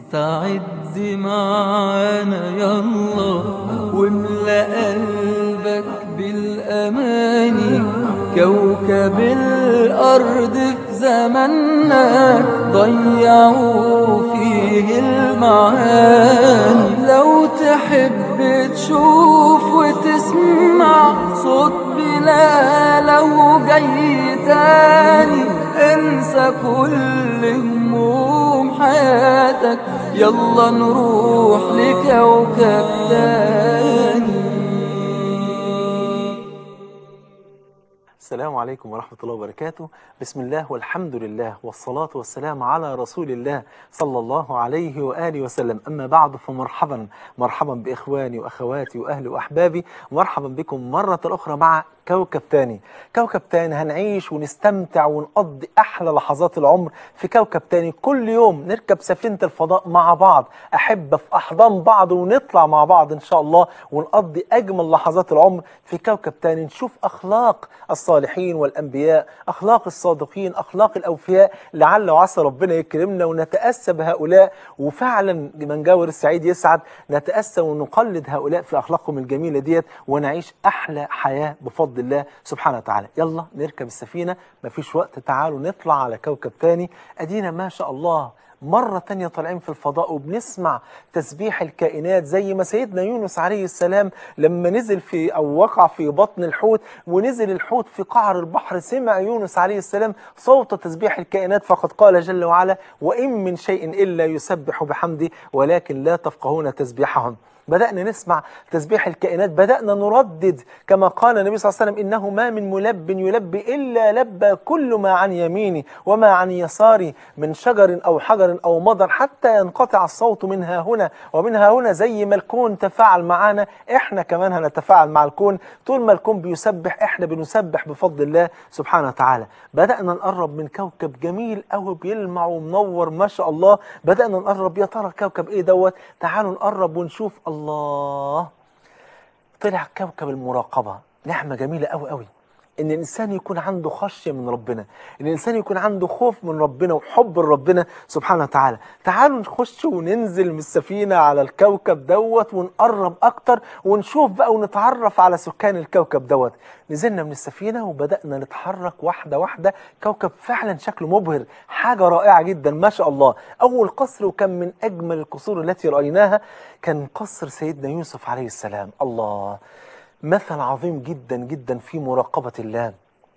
استعد معانا يلا واملأ قلبك بالأماني كوكب الأرض في زماننا ضيعوا فيه المعاني لو تحب تشوف وتسمع صوت بلاله جاي تاني انسى كل هموم حياتك يلا نروح لكوكب تاني السلام عليكم ورحمة الله وبركاته بسم الله والحمد لله والصلاة والسلام على رسول الله صلى الله عليه وآله وسلم أما بعد فمرحبا مرحبا بإخواني وأخواتي وأهلي وأحبابي مرحبا بكم مرة أخرى مع كوكب تاني كوكب تاني هنعيش ونستمتع ونقضي أحلى لحظات العمر في كوكب تاني كل يوم نركب سفينة الفضاء مع بعض أحبة في أحضان بعض ونطلع مع بعض إن شاء الله ونقضي أجمل لحظات العمر في كوكب تاني نشوف أخلاق الصالحين والأنبياء أخلاق الصادقين أخلاق الأوفياء لعل وعسى ربنا يكرمنا ونتأسى بهؤلاء وفعلا من جاور السعيد يسعد نتأسى ونقلد هؤلاء في أخلاقهم الجميلة ديت ونعيش أحلى حياة بفضل الله سبحانه وتعالى يلا نركب السفينة مفيش وقت تعالوا نطلع على كوكب تاني أدينا ما شاء الله مرة تانية طالعين في الفضاء وبنسمع تسبيح الكائنات زي ما سيدنا يونس عليه السلام لما نزل في أو وقع في بطن الحوت ونزل الحوت في قعر البحر سمع يونس عليه السلام صوت تسبيح الكائنات فقد قال جل وعلا وإن من شيء إلا يسبح بحمده ولكن لا تفقهون تسبيحهم بدأنا نسمع تسبيح الكائنات بدأنا نردد كما قال النبي صلى الله عليه وسلم إنه ما من ملب يلبي إلا لبى كل ما عن يميني وما عن يساري من شجر أو حجر أو مضر حتى ينقطع الصوت منها هنا ومنها هنا زي ما الكون تفاعل معنا إحنا كمان هنتفاعل مع الكون طول ما الكون بيسبح إحنا بنسبح بفضل الله سبحانه وتعالى بدأنا نقرب من كوكب جميل أوي بيلمع ومنور ما شاء الله بدأنا نقرب يا ترى كوكب إيه دوت تعالوا نقرب ونشوف الله طلع كوكب المراقبة نعمة جميلة أوي أوي إن الإنسان يكون عنده خشية من ربنا إن الإنسان يكون عنده خوف من ربنا وحب لربنا سبحانه وتعالى تعالوا نخش وننزل من السفينة على الكوكب دوت ونقرب أكتر ونشوف بقى ونتعرف على سكان الكوكب دوت نزلنا من السفينة وبدأنا نتحرك واحدة واحدة كوكب فعلا شكله مبهر حاجة رائعة جدا ما شاء الله أول قصر وكان من أجمل القصور التي رأيناها كان قصر سيدنا يوسف عليه السلام الله مثل عظيم جدا جدا في مراقبة الله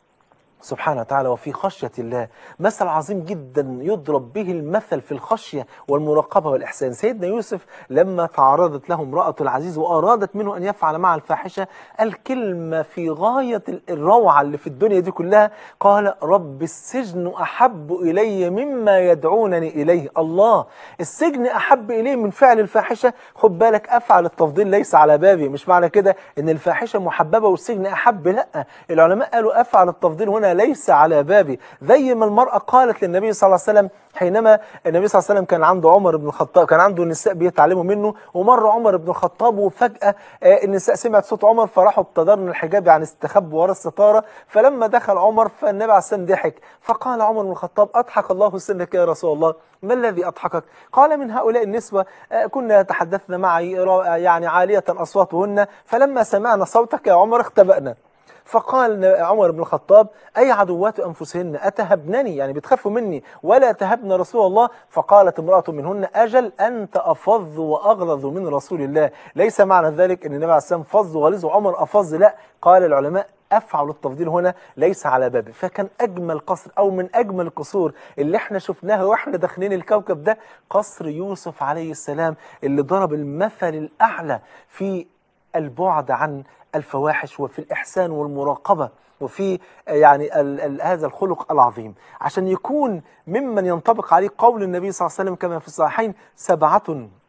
سبحانه وتعالى وفي خشية الله مثل عظيم جدا يضرب به المثل في الخشية والمراقبة والإحسان سيدنا يوسف لما تعرضت له امرأة العزيز وأرادت منه أن يفعل مع الفاحشة الكلمة في غاية الروعة اللي في الدنيا دي كلها قال رب السجن أحب إلي مما يدعونني إليه الله السجن أحب إليه من فعل الفاحشة خد بالك أفعل التفضيل ليس على بابي مش معنى كده أن الفاحشة محببة والسجن أحب لا العلماء قالوا أفعل التفضيل هنا ليس على بابي زي ما المرأة قالت للنبي صلى الله عليه وسلم حينما النبي صلى الله عليه وسلم كان عنده عمر بن الخطاب كان عنده نساء بيتعلموا منه ومر عمر بن الخطاب وفجأة آه، النساء سمعت صوت عمر فراحوا ابتدرن الحجاب يعني استخبوا ورا الستارة فلما دخل عمر فالنبي عليه السلام ضحك فقال عمر بن الخطاب أضحك الله سنك يا رسول الله ما الذي أضحكك قال من هؤلاء النسوة آه، كنا يتحدثن معي را- يعني عالية أصواتهن فلما سمعنا صوتك يا عمر اختبأنا فقال عمر بن الخطاب أي عدوات أنفسهن أتهبنني يعني بتخافوا مني ولا تهبن رسول الله فقالت امرأة منهن أجل أنت أفظ وأغلظ من رسول الله ليس معنى ذلك أن النبي عليه السلام فظ وغلظ وعمر أفظ لا قال العلماء أفعل التفضيل هنا ليس على بابه فكان أجمل قصر أو من أجمل القصور اللي احنا شفناها وإحنا داخلين الكوكب ده قصر يوسف عليه السلام اللي ضرب المثل الأعلى في البعد عن الفواحش وفي الإحسان والمراقبة وفي يعني ال ال هذا الخلق العظيم عشان يكون ممن ينطبق عليه قول النبي صلى الله عليه وسلم كما في الصحيحين سبعة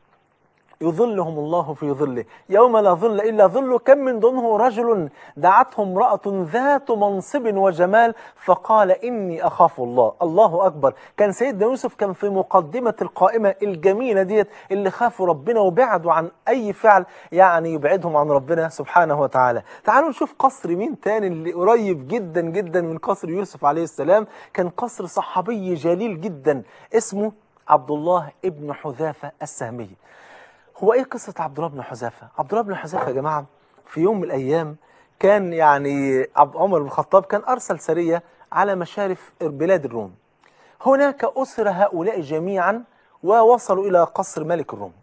يظلهم الله في ظله يوم لا ظل إلا ظله كم من ضمنه رجل دعته امرأة ذات منصب وجمال فقال إني أخاف الله الله أكبر كان سيدنا يوسف كان في مقدمة القائمة الجميلة ديت اللي خافوا ربنا وبعدوا عن أي فعل يعني يبعدهم عن ربنا سبحانه وتعالى تعالوا نشوف قصر مين تاني اللي قريب جدا جدا من قصر يوسف عليه السلام كان قصر صحابي جليل جدا اسمه عبد الله ابن حذافة السهمي هو ايه قصة عبد الله بن حذافة عبد الله بن حذافة يا جماعة في يوم من الايام كان يعني عبد عمر بن الخطاب كان ارسل سرية على مشارف بلاد الروم هناك أسر هؤلاء جميعا ووصلوا إلى قصر ملك الروم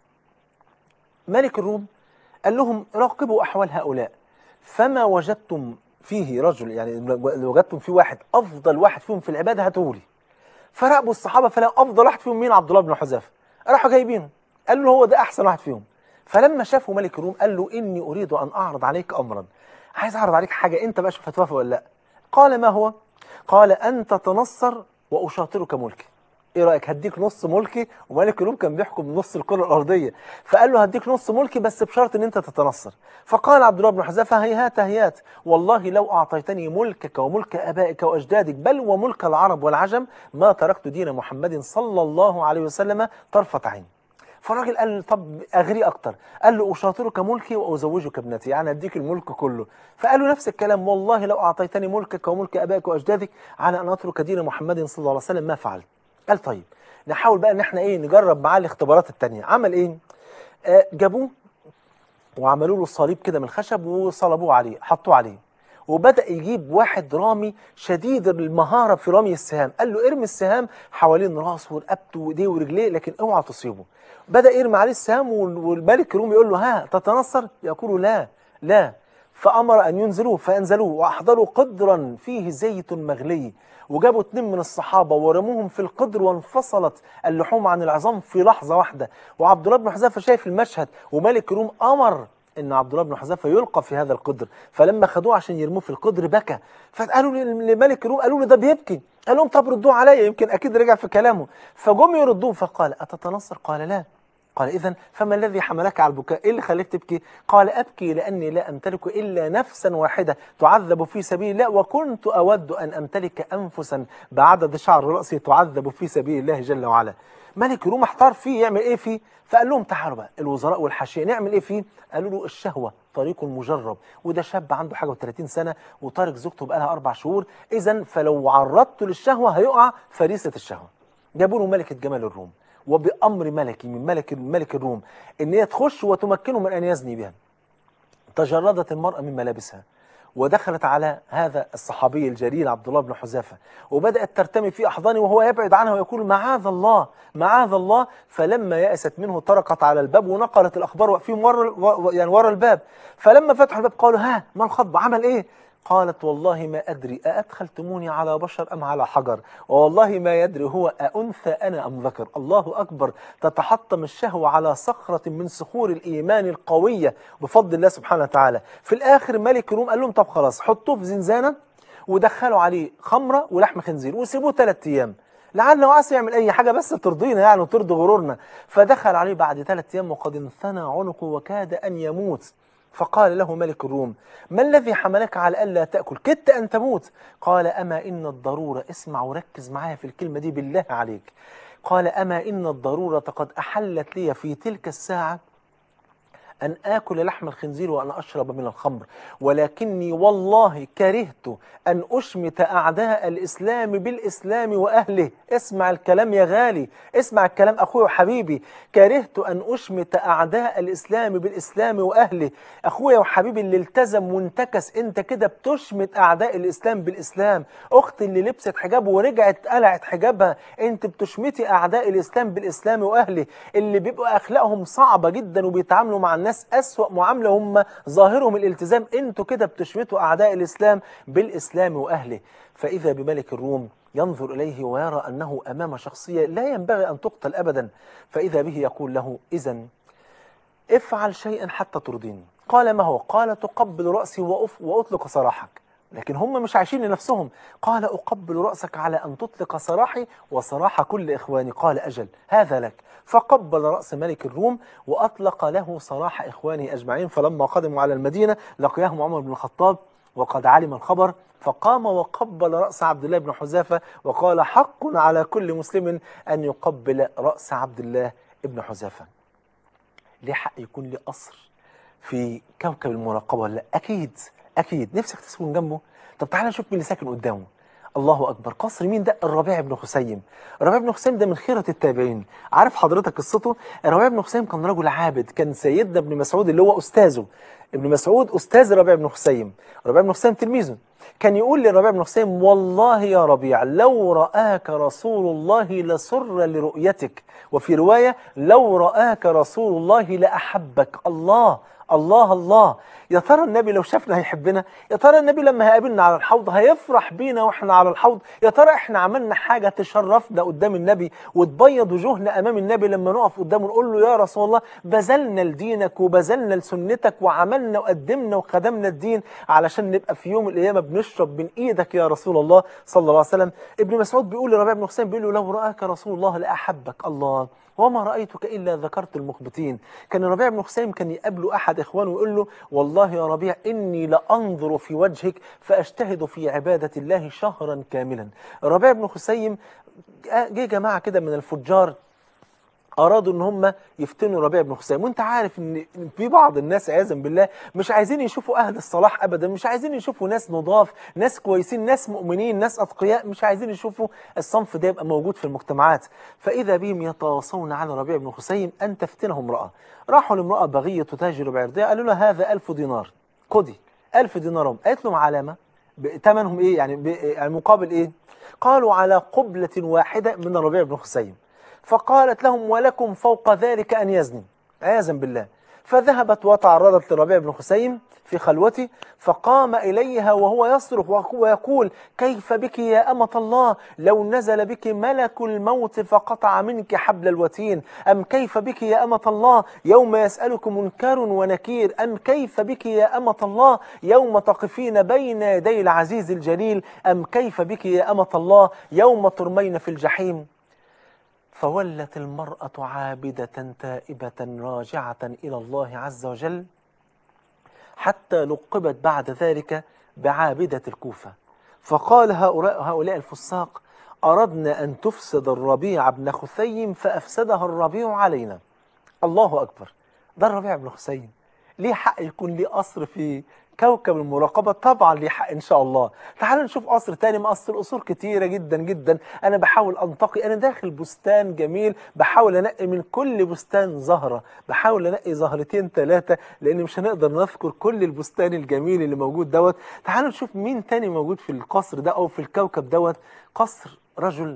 ملك الروم قال لهم راقبوا أحوال هؤلاء فما وجدتم فيه رجل يعني لو وجدتم فيه واحد أفضل واحد فيهم في العبادة هاتوا لي فراقبوا الصحابة فلقوا أفضل واحد فيهم مين عبد الله بن حذافة راحوا جايبينه قالوا له هو ده أحسن واحد فيهم فلما شافوا ملك الروم قال له إني أريد أن أعرض عليك أمرا عايز أعرض عليك حاجة أنت بقى شوف هتوافق ولا لا قال ما هو قال أن تتنصر وأشاطرك ملكي ايه رايك هديك نص ملكي وملك الروم كان بيحكم نص الكره الارضيه فقال له هديك نص ملكي بس بشرط ان انت تتنصر فقال عبد الله بن حذافه هيهات هيهات والله لو اعطيتني ملكك وملك ابائك واجدادك بل وملك العرب والعجم ما تركت دين محمد صلى الله عليه وسلم طرفه عين فالراجل قال طب اغري اكتر قال له اشاطرك ملكي وازوجك ابنتي يعني اديك الملك كله فقال له نفس الكلام والله لو اعطيتني ملكك وملك ابائك واجدادك على ان اترك دين محمد صلى الله عليه وسلم ما فعلت قال طيب نحاول بقى ان احنا ايه نجرب معاه الاختبارات التانية عمل ايه آه جابوه وعملوا له صليب كده من الخشب وصلبوه عليه حطوه عليه وبدأ يجيب واحد رامي شديد المهارة في رمي السهام قال له ارمي السهام حوالين راسه ورقبته وايديه ورجليه لكن اوعى تصيبه بدأ يرمي عليه السهام والملك الرومي يقول له ها تتنصر يقول لا لا فأمر أن ينزلوه فأنزلوه وأحضروا قدرا فيه زيت مغلي وجابوا اتنين من الصحابة ورموهم في القدر وانفصلت اللحوم عن العظام في لحظة واحدة وعبد الله بن حذافة شايف المشهد وملك الروم أمر ان عبد الله بن حذافه يلقى في هذا القدر فلما خدوه عشان يرموه في القدر بكى فقالوا لملك الروم قالوا له ده بيبكي قال لهم طب ردوه عليا يمكن اكيد رجع في كلامه فجم يردوه فقال اتتنصر قال لا قال إذا فما الذي حملك على البكاء إيه اللي خليك تبكي قال أبكي لأني لا أمتلك إلا نفسا واحدة تعذب في سبيل الله وكنت أود أن أمتلك أنفسا بعدد شعر رأسي تعذب في سبيل الله جل وعلا ملك روم احتار فيه يعمل ايه فيه فقال لهم تعالوا بقى الوزراء والحاشيه نعمل ايه فيه قالوا له الشهوه طريق مجرب وده شاب عنده حاجه و30 سنه وطارق زوجته بقى لها اربع شهور اذا فلو عرضته للشهوه هيقع فريسه الشهوه جابوا له ملكه جمال الروم وبامر ملكي من ملك ملك الروم ان هي تخش وتمكنه من ان يزني بها تجردت المراه من ملابسها ودخلت على هذا الصحابي الجليل عبد الله بن حذافه وبدات ترتمي في احضانه وهو يبعد عنها ويقول معاذ الله معاذ الله فلما يأست منه طرقت على الباب ونقلت الاخبار واقفين ورا يعني ورا الباب فلما فتحوا الباب قالوا ها ما الخطبه عمل ايه قالت والله ما أدري أأدخلتموني على بشر أم على حجر والله ما يدري هو أأنثى أنا أم ذكر الله أكبر تتحطم الشهوة على صخرة من صخور الإيمان القوية بفضل الله سبحانه وتعالى في الآخر ملك الروم قال لهم طب خلاص حطوه في زنزانة ودخلوا عليه خمرة ولحم خنزير وسيبوه ثلاث أيام لعل وعسى يعمل أي حاجة بس ترضينا يعني وترضي غرورنا فدخل عليه بعد ثلاث أيام وقد انثنى عنقه وكاد أن يموت فقال له ملك الروم ما الذي حملك على ألا تأكل كدت أن تموت قال أما إن الضرورة اسمع وركز معايا في الكلمة دي بالله عليك قال أما إن الضرورة قد أحلت لي في تلك الساعة أن آكل لحم الخنزير وأن أشرب من الخمر ولكني والله كرهت أن أشمت أعداء الإسلام بالإسلام وأهله اسمع الكلام يا غالي اسمع الكلام أخوي وحبيبي كرهت أن أشمت أعداء الإسلام بالإسلام وأهله أخويا وحبيبي اللي التزم وانتكس أنت كده بتشمت أعداء الإسلام بالإسلام أختي اللي لبست حجاب ورجعت قلعت حجابها أنت بتشمتي أعداء الإسلام بالإسلام وأهله اللي بيبقوا أخلاقهم صعبة جدا وبيتعاملوا مع الناس الناس أسوأ معاملة هم ظاهرهم الالتزام انتوا كده بتشمتوا أعداء الإسلام بالإسلام وأهله فإذا بملك الروم ينظر إليه ويرى أنه أمام شخصية لا ينبغي أن تقتل أبدا فإذا به يقول له إذا افعل شيئا حتى ترضيني قال ما هو قال تقبل رأسي وأف وأطلق سراحك لكن هم مش عايشين لنفسهم قال أقبل رأسك على أن تطلق سراحي وسراح كل إخواني قال أجل هذا لك فقبل رأس ملك الروم وأطلق له سراح إخوانه أجمعين فلما قدموا على المدينة لقياهم عمر بن الخطاب وقد علم الخبر فقام وقبل رأس عبد الله بن حذافة وقال حق على كل مسلم أن يقبل رأس عبد الله بن حذافة ليه حق يكون لي قصر في كوكب المراقبة ولا أكيد أكيد نفسك تسكن جنبه طب تعالى نشوف مين اللي ساكن قدامه الله اكبر قصر مين ده الربيع بن خثيم الربيع بن خثيم ده من خيره التابعين عارف حضرتك قصته الربيع بن خثيم كان رجل عابد كان سيدنا ابن مسعود اللي هو استاذه ابن مسعود استاذ الربيع بن خثيم الربيع بن خثيم تلميذه كان يقول للربيع بن خثيم والله يا ربيع لو رآك رسول الله لسر لرؤيتك وفي رواية لو رآك رسول الله لأحبك الله الله الله يا ترى النبي لو شافنا هيحبنا يا ترى النبي لما هيقابلنا على الحوض هيفرح بينا واحنا على الحوض يا ترى احنا عملنا حاجة تشرفنا قدام النبي وتبيض وجوهنا امام النبي لما نقف قدامه نقول له يا رسول الله بذلنا لدينك وبذلنا لسنتك وعملنا وقدمنا وخدمنا الدين علشان نبقى في يوم القيامة بنشرب من ايدك يا رسول الله صلى الله عليه وسلم ابن مسعود بيقول لربيع بن حسين بيقول له لو رآك رسول الله لأحبك الله وما رأيتك إلا ذكرت المخبتين كان ربيع بن خثيم كان يقابله أحد إخوانه ويقول له والله يا ربيع إني لأنظر في وجهك فأجتهد في عبادة الله شهرا كاملا ربيع بن خثيم جه جماعة كده من الفجار ارادوا ان هم يفتنوا ربيع بن خثيم وانت عارف ان في بعض الناس عياذا بالله مش عايزين يشوفوا اهل الصلاح ابدا مش عايزين يشوفوا ناس نضاف ناس كويسين ناس مؤمنين ناس اتقياء مش عايزين يشوفوا الصنف ده يبقى موجود في المجتمعات فاذا بهم يتواصون على ربيع بن خثيم ان تفتنه امراه راحوا لامراه بغيه تتاجر بعرضها قالوا لها هذا ألف دينار خدي ألف دينارهم قالت لهم علامه ثمنهم ايه يعني ب- يعني مقابل ايه قالوا على قبلة واحدة من الربيع بن خثيم فقالت لهم ولكم فوق ذلك أن يزني عياذا بالله فذهبت وتعرضت لربيع بن خثيم في خلوته فقام إليها وهو يصرخ ويقول كيف بك يا أمة الله لو نزل بك ملك الموت فقطع منك حبل الوتين أم كيف بك يا أمة الله يوم يسألك منكر ونكير أم كيف بك يا أمة الله يوم تقفين بين يدي العزيز الجليل أم كيف بك يا أمة الله يوم ترمين في الجحيم فولت المرأة عابدة تائبة راجعة إلى الله عز وجل حتى لقبت بعد ذلك بعابدة الكوفة فقال هؤلاء, هؤلاء الفساق أردنا أن تفسد الربيع بن خثيم فأفسدها الربيع علينا الله أكبر ده الربيع بن خثيم ليه حق يكون ليه قصر في كوكب المراقبة طبعا ليه حق إن شاء الله تعالوا نشوف قصر تاني من قصر القصور كتيرة جدا جدا أنا بحاول أنتقي أنا داخل بستان جميل بحاول أنقي من كل بستان زهرة بحاول أنقي زهرتين ثلاثة لأن مش هنقدر نذكر كل البستان الجميل اللي موجود دوت تعالوا نشوف مين تاني موجود في القصر ده أو في الكوكب دوت قصر رجل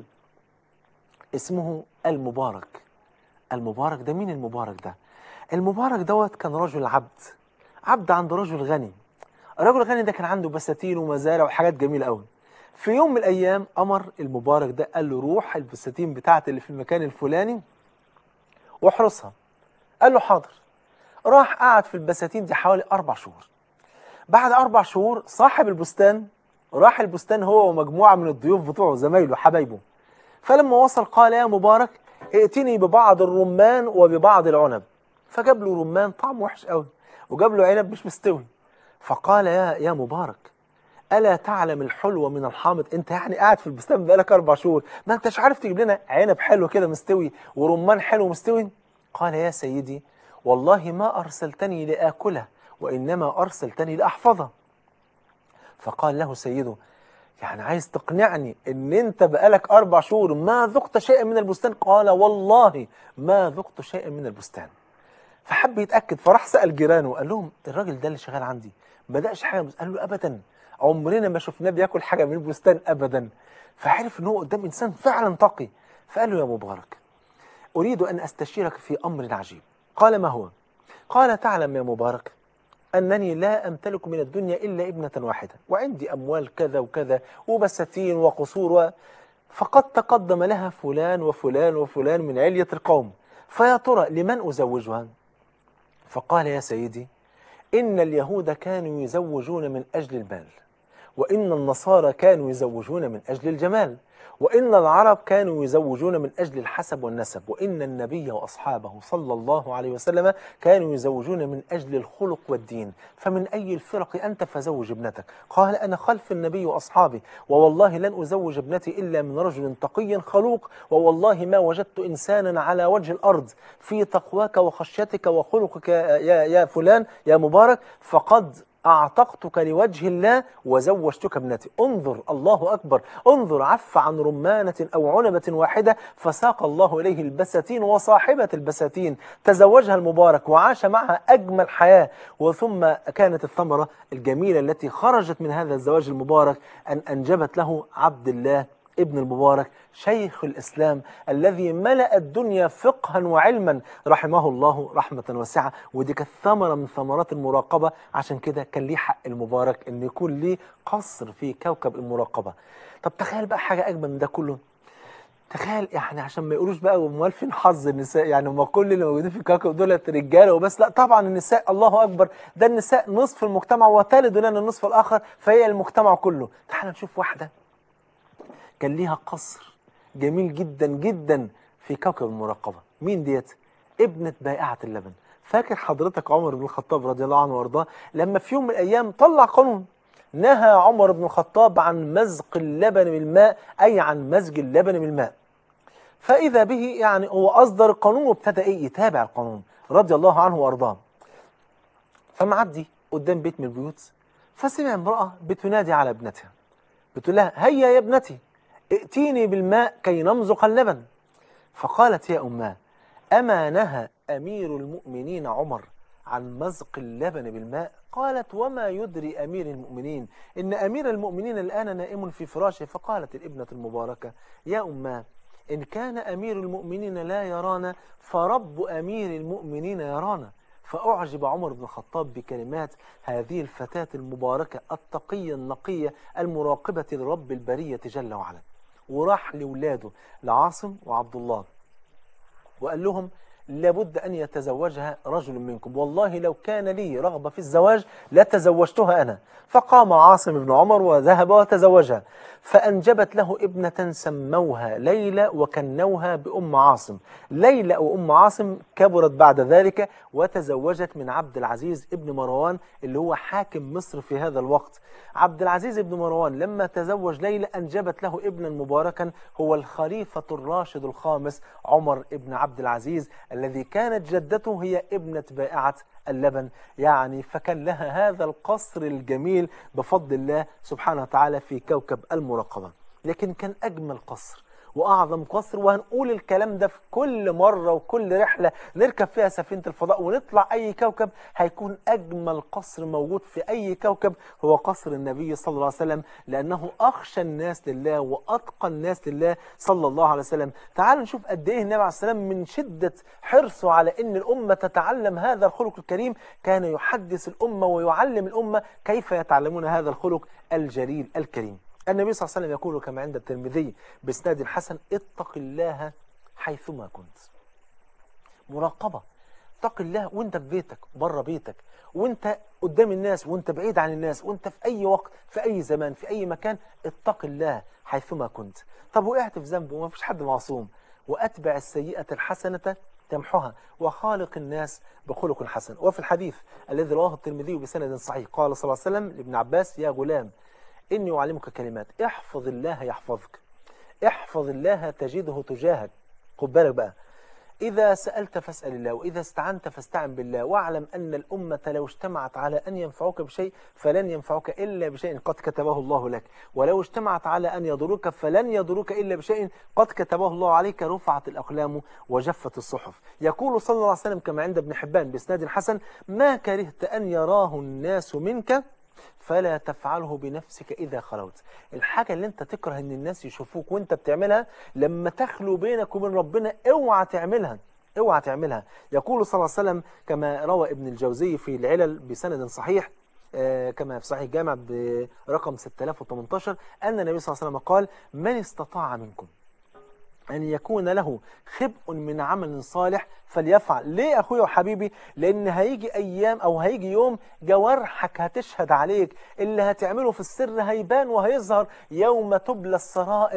اسمه المبارك المبارك ده مين المبارك ده المبارك دوت كان رجل عبد عبد عند رجل غني الرجل الغني ده كان عنده بساتين ومزارع وحاجات جميلة قوي في يوم من الأيام أمر المبارك ده قال له روح البساتين بتاعتي اللي في المكان الفلاني واحرسها قال له حاضر راح قعد في البساتين دي حوالي أربع شهور بعد أربع شهور صاحب البستان راح البستان هو ومجموعة من الضيوف بتوعه زمايله حبايبه فلما وصل قال يا مبارك ائتني ببعض الرمان وببعض العنب فجاب له رمان طعم وحش قوي وجاب له عنب مش مستوي فقال يا يا مبارك ألا تعلم الحلو من الحامض أنت يعني قاعد في البستان بقالك أربع شهور ما أنتش عارف تجيب لنا عنب حلو كده مستوي ورمان حلو مستوي قال يا سيدي والله ما أرسلتني لآكله وإنما أرسلتني لأحفظه فقال له سيده يعني عايز تقنعني ان انت بقالك اربع شهور ما ذقت شيئا من البستان قال والله ما ذقت شيئا من البستان فحب يتاكد فراح سال جيرانه قال لهم الراجل ده اللي شغال عندي ما دقش حاجه من البستان. قال له ابدا عمرنا ما شفناه بياكل حاجه من البستان ابدا فعرف ان هو قدام انسان فعلا تقي فقال له يا مبارك اريد ان استشيرك في امر عجيب قال ما هو قال تعلم يا مبارك أنني لا أمتلك من الدنيا إلا ابنة واحدة وعندي أموال كذا وكذا وبساتين وقصور و... فقد تقدم لها فلان وفلان وفلان من علية القوم فيا ترى لمن أزوجها فقال يا سيدي إن اليهود كانوا يزوجون من أجل المال وإن النصارى كانوا يزوجون من أجل الجمال وإن العرب كانوا يزوجون من أجل الحسب والنسب وإن النبي وأصحابه صلى الله عليه وسلم كانوا يزوجون من أجل الخلق والدين فمن أي الفرق أنت فزوج ابنتك قال أنا خلف النبي وأصحابي ووالله لن أزوج ابنتي إلا من رجل تقي خلوق ووالله ما وجدت إنسانا على وجه الأرض في تقواك وخشيتك وخلقك يا, يا فلان يا مبارك فقد أعتقتك لوجه الله وزوجتك ابنتي انظر الله أكبر انظر عف عن رمانة أو عنبة واحدة فساق الله إليه البساتين وصاحبة البساتين تزوجها المبارك وعاش معها أجمل حياة وثم كانت الثمرة الجميلة التي خرجت من هذا الزواج المبارك أن أنجبت له عبد الله ابن المبارك شيخ الإسلام الذي ملأ الدنيا فقها وعلما رحمه الله رحمة واسعة ودي كانت ثمرة من ثمرات المراقبة عشان كده كان ليه حق المبارك أن يكون ليه قصر في كوكب المراقبة طب تخيل بقى حاجة أجمل من ده كله تخيل يعني عشان ما يقولوش بقى امال فين حظ النساء يعني هم كل اللي موجودين في الكوكب دولت رجاله وبس لا طبعا النساء الله اكبر ده النساء نصف المجتمع وتلد لنا النصف الاخر فهي المجتمع كله تعال نشوف واحده كان ليها قصر جميل جدا جدا في كوكب المراقبة مين ديت ابنة بائعة اللبن فاكر حضرتك عمر بن الخطاب رضي الله عنه وارضاه لما في يوم من الايام طلع قانون نهى عمر بن الخطاب عن مزق اللبن بالماء اي عن مزج اللبن بالماء فاذا به يعني هو اصدر القانون وابتدى ايه يتابع القانون رضي الله عنه وارضاه فمعدي قدام بيت من البيوت فسمع امرأة بتنادي على ابنتها بتقول لها هيا يا ابنتي ائتيني بالماء كي نمزق اللبن فقالت يا أماه أما نهى أمير المؤمنين عمر عن مزق اللبن بالماء قالت وما يدري أمير المؤمنين إن أمير المؤمنين الآن نائم في فراشه فقالت الابنة المباركة يا أماه إن كان أمير المؤمنين لا يرانا فرب أمير المؤمنين يرانا فأعجب عمر بن الخطاب بكلمات هذه الفتاة المباركة التقية النقية المراقبة لرب البرية جل وعلا وراح لولاده لعاصم وعبد الله وقال لهم لابد أن يتزوجها رجل منكم والله لو كان لي رغبة في الزواج لتزوجتها أنا فقام عاصم بن عمر وذهب وتزوجها فأنجبت له ابنة سموها ليلى وكنوها بأم عاصم ليلى وأم عاصم كبرت بعد ذلك وتزوجت من عبد العزيز ابن مروان اللي هو حاكم مصر في هذا الوقت عبد العزيز بن مروان لما تزوج ليلى أنجبت له ابنا مباركا هو الخليفة الراشد الخامس عمر ابن عبد العزيز الذي كانت جدته هي ابنة بائعة اللبن يعني فكان لها هذا القصر الجميل بفضل الله سبحانه وتعالى في كوكب المراقبة لكن كان أجمل قصر وأعظم قصر وهنقول الكلام ده في كل مرة وكل رحلة نركب فيها سفينة الفضاء ونطلع أي كوكب هيكون أجمل قصر موجود في أي كوكب هو قصر النبي صلى الله عليه وسلم لأنه أخشى الناس لله وأتقى الناس لله صلى الله عليه وسلم تعالوا نشوف قد إيه النبي عليه السلام من شدة حرصه على أن الأمة تتعلم هذا الخلق الكريم كان يحدث الأمة ويعلم الأمة كيف يتعلمون هذا الخلق الجليل الكريم النبي صلى الله عليه وسلم يقول كما عند الترمذي باسناد حسن اتق الله حيثما كنت مراقبة اتق الله وانت في بيتك بره بيتك وانت قدام الناس وانت بعيد عن الناس وانت في اي وقت في اي زمان في اي مكان اتق الله حيثما كنت طب وقعت في ذنب وما فيش حد معصوم واتبع السيئة الحسنة تمحها وخالق الناس بخلق حسن وفي الحديث الذي رواه الترمذي بسند صحيح قال صلى الله عليه وسلم لابن عباس يا غلام إني أعلمك كلمات احفظ الله يحفظك احفظ الله تجده تجاهك خد بالك بقى إذا سألت فاسأل الله وإذا استعنت فاستعن بالله واعلم أن الأمة لو اجتمعت على أن ينفعوك بشيء فلن ينفعوك إلا بشيء قد كتبه الله لك ولو اجتمعت على أن يضروك فلن يضروك إلا بشيء قد كتبه الله عليك رفعت الأقلام وجفت الصحف يقول صلى الله عليه وسلم كما عند ابن حبان بإسناد حسن ما كرهت أن يراه الناس منك فلا تفعله بنفسك إذا خلوت الحاجة اللي انت تكره ان الناس يشوفوك وانت بتعملها لما تخلو بينك وبين ربنا اوعى تعملها اوعى تعملها يقول صلى الله عليه وسلم كما روى ابن الجوزي في العلل بسند صحيح آه كما في صحيح الجامع برقم 6018 أن النبي صلى الله عليه وسلم قال من استطاع منكم أن يكون له خبء من عمل صالح فليفعل ليه أخويا وحبيبي لأن هيجي أيام أو هيجي يوم جوارحك هتشهد عليك اللي هتعمله في السر هيبان وهيظهر يوم تبلى السرائر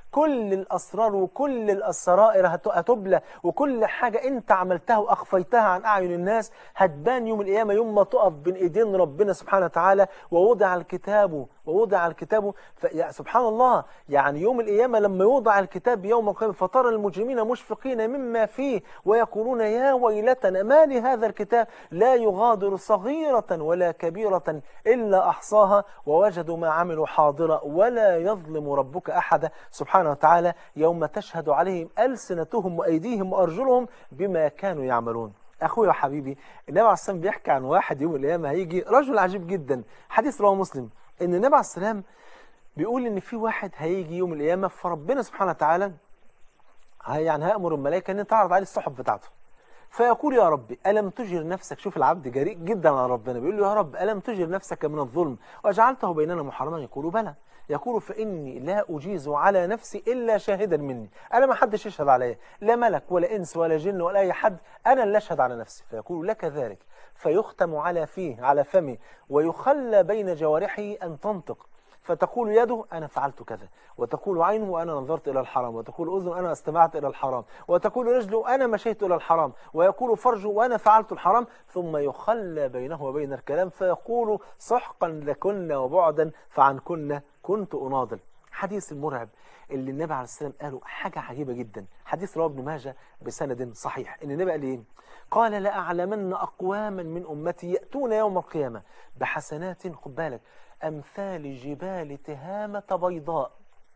كل الاسرار وكل السرائر هت- هتبلى وكل حاجه انت عملتها واخفيتها عن اعين الناس هتبان يوم القيامه يوم ما تقف بين ايدين ربنا سبحانه وتعالى ووضع الكتاب ووضع الكتاب ف... يا سبحان الله يعني يوم القيامه لما يوضع الكتاب يوم القيامه فترى المجرمين مشفقين مما فيه ويقولون يا ويلتنا ما لهذا الكتاب لا يغادر صغيره ولا كبيره الا احصاها ووجدوا ما عملوا حاضرا ولا يظلم ربك احدا سبحانه وتعالى يوم تشهد عليهم السنتهم وايديهم وارجلهم بما كانوا يعملون اخويا وحبيبي النبي عليه السلام بيحكي عن واحد يوم القيامه هيجي رجل عجيب جدا حديث رواه مسلم ان النبي عليه السلام بيقول ان في واحد هيجي يوم القيامه فربنا سبحانه وتعالى هي- يعني هيامر الملائكه ان تعرض عليه الصحف بتاعته فيقول يا رب ألم تجر نفسك شوف العبد جريء جدا على ربنا بيقول له يا رب ألم تجر نفسك من الظلم وجعلته بيننا محرما يقول بلى يقول فإني لا أجيز على نفسي إلا شاهدا مني أنا ما حدش يشهد عليا لا ملك ولا إنس ولا جن ولا أي حد أنا اللي أشهد على نفسي فيقول لك ذلك فيختم على فيه على فمه ويخلى بين جوارحه أن تنطق فتقول يده أنا فعلت كذا وتقول عينه أنا نظرت إلى الحرام وتقول أذن أنا استمعت إلى الحرام وتقول رجله أنا مشيت إلى الحرام ويقول فرجه وأنا فعلت الحرام ثم يخلى بينه وبين الكلام فيقول سحقا لكن وبعدا فعنكن كنت أناضل حديث المرعب اللي النبي عليه السلام قاله حاجة عجيبة جدا حديث رواه ابن ماجه بسند صحيح ان النبي قال ايه قال لأعلمن أقواما من أمتي يأتون يوم القيامة بحسنات خد بالك أمثال جبال تهامة بيضاء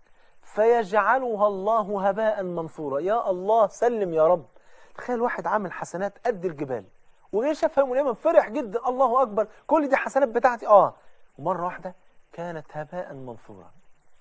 فيجعلها الله هباء منثورا يا الله سلم يا رب تخيل واحد عامل حسنات قد الجبال وجه شافها يوم القيامة فرح جدا الله أكبر كل دي حسنات بتاعتي آه ومرة واحدة كانت هباء منثورا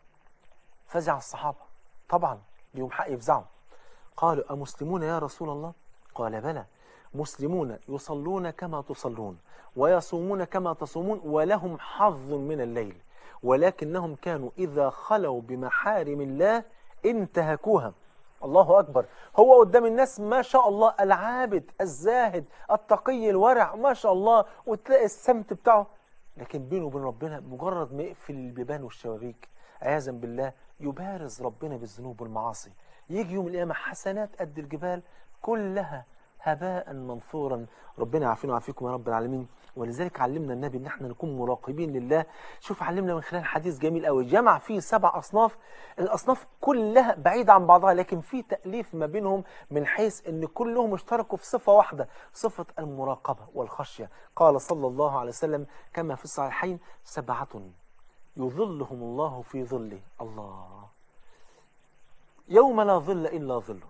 فزع الصحابة طبعا ليهم حق يفزعوا قالوا أمسلمون يا رسول الله قال بلى مسلمون يصلون كما تصلون ويصومون كما تصومون ولهم حظ من الليل ولكنهم كانوا إذا خلوا بمحارم الله انتهكوها الله أكبر هو قدام الناس ما شاء الله العابد الزاهد التقي الورع ما شاء الله وتلاقي السمت بتاعه لكن بينه وبين ربنا مجرد ما يقفل البيبان والشبابيك عياذا بالله يبارز ربنا بالذنوب والمعاصي يجي يوم القيامة حسنات قد الجبال كلها هباء منثورا ربنا يعافينا ويعافيكم يا رب العالمين ولذلك علمنا النبي ان احنا نكون مراقبين لله شوف علمنا من خلال حديث جميل قوي جمع فيه سبع اصناف الاصناف كلها بعيده عن بعضها لكن في تاليف ما بينهم من حيث ان كلهم اشتركوا في صفه واحده صفه المراقبه والخشيه قال صلى الله عليه وسلم كما في الصحيحين سبعه يظلهم الله في ظله الله يوم لا ظل الا ظله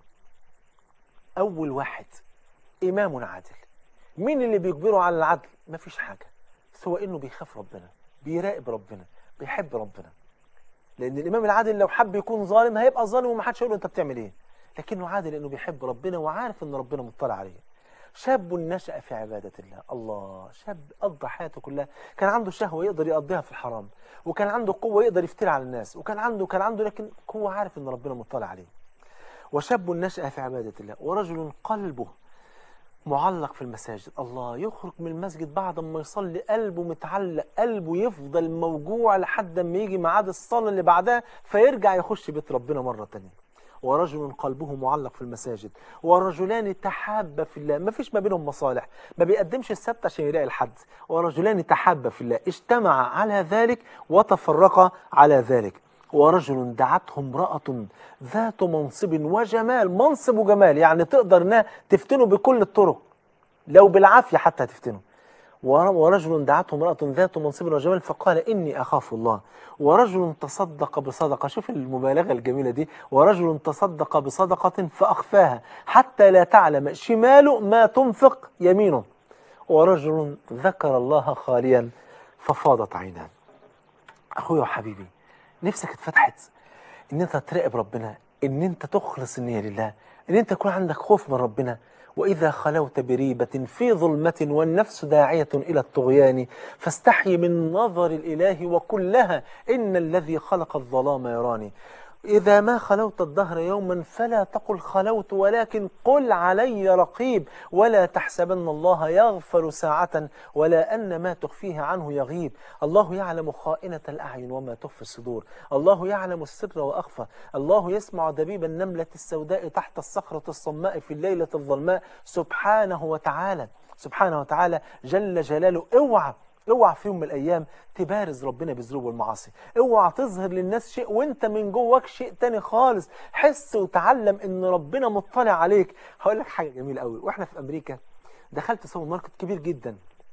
اول واحد امام عادل مين اللي بيجبره على العدل مفيش حاجه سوى انه بيخاف ربنا بيراقب ربنا بيحب ربنا لان الامام العادل لو حب يكون ظالم هيبقى ظالم ومحدش يقول له انت بتعمل ايه لكنه عادل لانه بيحب ربنا وعارف ان ربنا مطلع عليه شاب نشأ في عبادة الله الله شاب قضى حياته كلها كان عنده شهوة يقدر يقضيها في الحرام وكان عنده قوة يقدر يفتري على الناس وكان عنده كان عنده لكن هو عارف ان ربنا مطلع عليه وشاب نشأ في عبادة الله ورجل قلبه معلق في المساجد الله يخرج من المسجد بعد ما يصلي قلبه متعلق قلبه يفضل موجوع لحد ما يجي ميعاد الصلاة اللي بعدها فيرجع يخش بيت ربنا مرة تانية ورجل قلبه معلق في المساجد ورجلان تحابا في الله ما فيش ما بينهم مصالح ما بيقدمش السبت عشان يلاقي الحد ورجلان تحابا في الله اجتمعا على ذلك وتفرقا على ذلك ورجل دعته امرأة ذات منصب وجمال منصب وجمال يعني تقدر انها تفتنه بكل الطرق لو بالعافية حتى تفتنه ور- ورجل دعته امرأة ذات منصب وجمال فقال إني أخاف الله ورجل تصدق بصدقة شوف المبالغة الجميلة دي ورجل تصدق بصدقة فأخفاها حتى لا تعلم شماله ما تنفق يمينه ورجل ذكر الله خاليا ففاضت عيناه أخويا وحبيبي نفسك اتفتحت ان انت تراقب ربنا ان انت تخلص النية لله ان انت يكون عندك خوف من ربنا وإذا خلوت بريبة في ظلمة والنفس داعية إلى الطغيان فاستحي من نظر الإله وكلها إن الذي خلق الظلام يراني إذا ما خلوت الدهر يوما فلا تقل خلوت ولكن قل علي رقيب ولا تحسبن الله يغفل ساعة ولا أن ما تخفيه عنه يغيب الله يعلم خائنة الأعين وما تخفي الصدور الله يعلم السر وأخفى الله يسمع دبيب النملة السوداء تحت الصخرة الصماء في الليلة الظلماء سبحانه وتعالى سبحانه وتعالى جل جلاله اوعى اوعى في يوم من الايام تبارز ربنا بالذنوب والمعاصي اوعى تظهر للناس شيء وانت من جواك شيء تاني خالص حس وتعلم ان ربنا مطلع عليك هقول لك حاجه جميله قوي واحنا في امريكا دخلت سوبر ماركت كبير جدا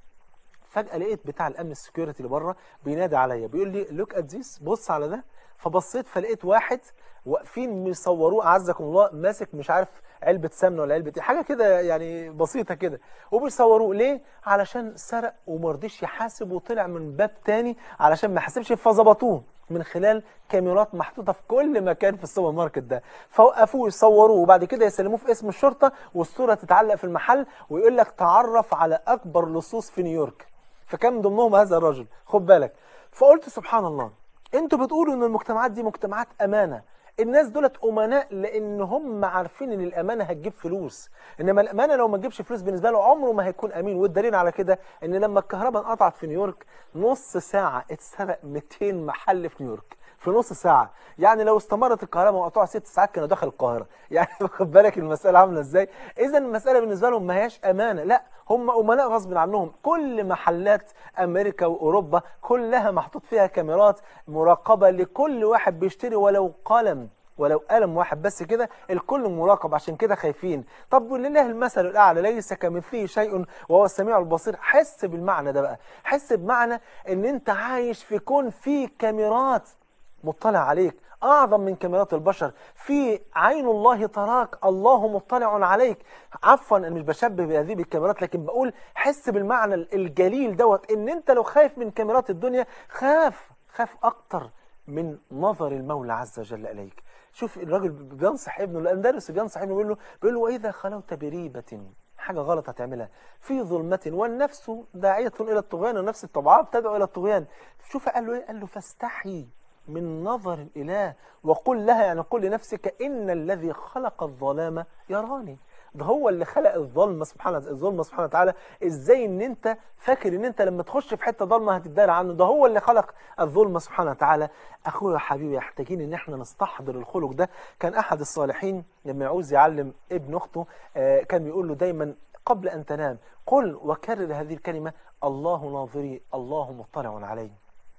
فجاه لقيت بتاع الامن السكيورتي اللي بره بينادي عليا بيقول لي لوك ات ذيس بص على ده فبصيت فلقيت واحد واقفين بيصوروه اعزكم الله ماسك مش عارف علبه سمنه ولا علبه ايه حاجه كده يعني بسيطه كده وبيصوروه ليه علشان سرق وما رضيش يحاسب وطلع من باب تاني علشان ما يحاسبش فظبطوه من خلال كاميرات محطوطه في كل مكان في السوبر ماركت ده فوقفوه يصوروه وبعد كده يسلموه في اسم الشرطه والصوره تتعلق في المحل ويقول لك تعرف على اكبر لصوص في نيويورك فكان من ضمنهم هذا الرجل خد بالك فقلت سبحان الله انتوا بتقولوا ان المجتمعات دي مجتمعات امانه الناس دولت امناء لان هم عارفين ان الامانه هتجيب فلوس انما الامانه لو ما تجيبش فلوس بالنسبه له عمره ما هيكون امين والدليل على كده ان لما الكهرباء انقطعت في نيويورك نص ساعه اتسرق 200 محل في نيويورك في نص ساعة يعني لو استمرت الكهرباء مقطوعة ست ساعات كانوا دخل القاهرة يعني واخد بالك المسألة عاملة ازاي إذا المسألة بالنسبة لهم ما هياش أمانة لا هم أمناء غصب عنهم كل محلات أمريكا وأوروبا كلها محطوط فيها كاميرات مراقبة لكل واحد بيشتري ولو قلم ولو قلم واحد بس كده الكل مراقب عشان كده خايفين طب ولله المثل الاعلى ليس كمثله شيء وهو السميع البصير حس بالمعنى ده بقى حس بمعنى ان انت عايش في كون فيه كاميرات مطلع عليك أعظم من كاميرات البشر في عين الله تراك الله مطلع عليك عفوا أنا مش بشبه بهذه بالكاميرات لكن بقول حس بالمعنى الجليل دوت إن أنت لو خايف من كاميرات الدنيا خاف خاف أكتر من نظر المولى عز وجل إليك شوف الراجل بينصح ابنه الأندلس بينصح ابنه بيقول له بيقول له وإذا خلوت بريبة حاجة غلط هتعملها في ظلمة والنفس داعية إلى الطغيان والنفس الطبعاء بتدعو إلى الطغيان شوف قال له إيه قال له فاستحي من نظر الإله وقل لها يعني قل لنفسك إن الذي خلق الظلام يراني ده هو اللي خلق الظلمة سبحانه الظلمة سبحانه وتعالى ازاي ان انت فاكر ان انت لما تخش في حتة ظلمة هتتدار عنه ده هو اللي خلق الظلمة سبحانه وتعالى اخويا يا حبيبي محتاجين ان احنا نستحضر الخلق ده كان احد الصالحين لما يعوز يعلم ابن اخته آه كان بيقول له دايما قبل ان تنام قل وكرر هذه الكلمة الله ناظري الله مطلع علي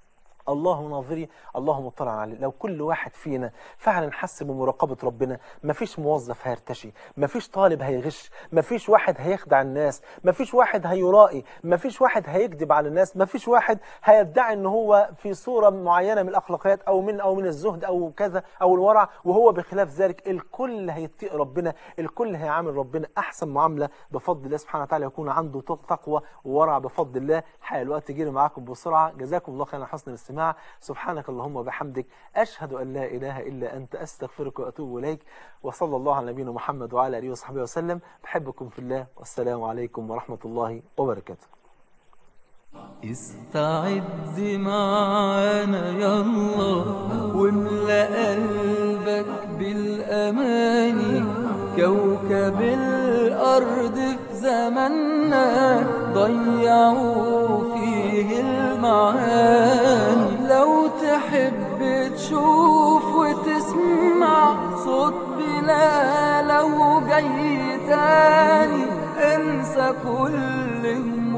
الله ناظري الله مطلع عليه لو كل واحد فينا فعلا حس بمراقبة ربنا مفيش موظف هيرتشي مفيش طالب هيغش مفيش واحد هيخدع الناس مفيش واحد هيرائي مفيش واحد هيكذب على الناس مفيش واحد هيدعي ان هو في صورة معينة من الاخلاقيات او من او من الزهد او كذا او الورع وهو بخلاف ذلك الكل هيتقي ربنا الكل هيعامل ربنا احسن معاملة بفضل الله سبحانه وتعالى يكون عنده تقوى وورع بفضل الله حقيقة الوقت جري معاكم بسرعة جزاكم الله خيرا حسن الاستماع سبحانك اللهم وبحمدك أشهد أن لا إله إلا أنت أستغفرك وأتوب إليك وصلى الله على نبينا محمد وعلى آله وصحبه وسلم بحبكم في الله والسلام عليكم ورحمة الله وبركاته استعد معانا يلا واملأ قلبك بالأماني كوكب الأرض في زماننا ضيعوا فيه المعاني لو تحب تشوف وتسمع صوت بلاله جاي تاني انسى كل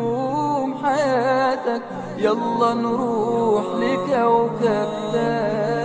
هموم حياتك يلا نروح لكوكب تاني